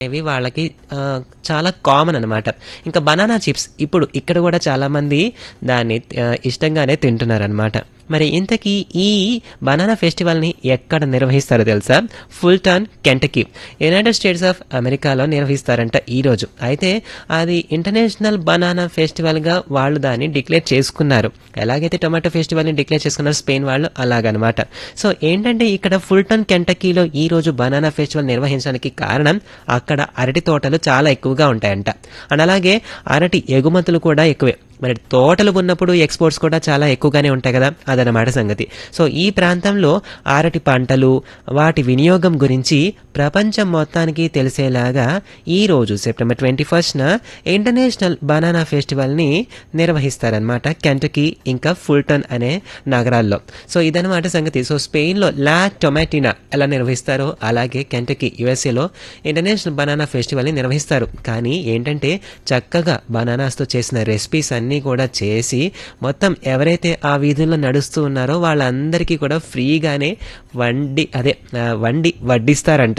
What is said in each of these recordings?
అనేవి వాళ్ళకి ఆ, చాలా కామన్ అనమాట ఇంకా బనానా చిప్స్ ఇప్పుడు ఇక్కడ కూడా చాలామంది దాన్ని ఆ, ఇష్టంగానే తింటున్నారనమాట మరి ఇంతకీ ఈ బనానా ఫెస్టివల్ని ఎక్కడ నిర్వహిస్తారో తెలుసా Fulton Kentucky United States of అమెరికాలో నిర్వహిస్తారంట ఈరోజు అయితే అది ఇంటర్నేషనల్ బనానా ఫెస్టివల్గా వాళ్ళు దాన్ని డిక్లేర్ చేసుకున్నారు ఎలాగైతే టొమాటో ఫెస్టివల్ని డిక్లేర్ చేసుకున్నారు స్పెయిన్ వాళ్ళు అలాగనమాట సో ఏంటంటే ఇక్కడ ఫుల్టన్ కెంటకీలో ఈ రోజు బనానా ఫెస్టివల్ నిర్వహించడానికి కారణం అక్కడ అరటి తోటలు చాలా ఎక్కువగా ఉంటాయంట అండ్ అలాగే అరటి ఎగుమతులు కూడా ఎక్కువే మరి తోటలు ఉన్నప్పుడు ఎక్స్పోర్ట్స్ కూడా చాలా ఎక్కువగానే ఉంటాయి కదా అదనమాట సంగతి సో ఈ ప్రాంతంలో అరటి పంటలు వాటి వినియోగం గురించి ప్రపంచం మొత్తానికి తెలిసేలాగా ఈ రోజు సెప్టెంబర్ ట్వంటీ ఫస్ట్న ఇంటర్నేషనల్ బనానా ఫెస్టివల్ని నిర్వహిస్తారనమాట కెంటకీ ఇంకా ఫుల్టన్ అనే నగరాల్లో సో ఇదనమాట సంగతి సో స్పెయిన్లో లా టొమాటినా ఎలా నిర్వహిస్తారో అలాగే కెంటకీ యుఎస్ఏలో ఇంటర్నేషనల్ బనానా ఫెస్టివల్ని నిర్వహిస్తారు కానీ ఏంటంటే చక్కగా బనానాస్తో చేసిన రెసిపీస్ అన్నీ కూడా చేసి మొత్తం ఎవరైతే ఆ వీధుల్లో నడుస్తూ ఉన్నారో వాళ్ళందరికీ కూడా ఫ్రీగానే వండి అదే ఆ, వండి వడ్డిస్తారంట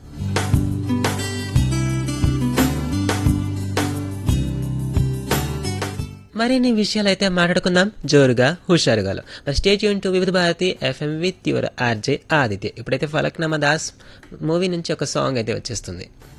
మరిన్ని విషయాలు అయితే మాట్లాడుకుందాం జోరుగా హుషారుగాలో మరి స్టేట్ యూన్ to Vividh Bharati FM with your RJ Aditya ఇప్పుడైతే ఫలక్నామా దాస్ మూవీ నుంచి ఒక సాంగ్ అయితే వచ్చేస్తుంది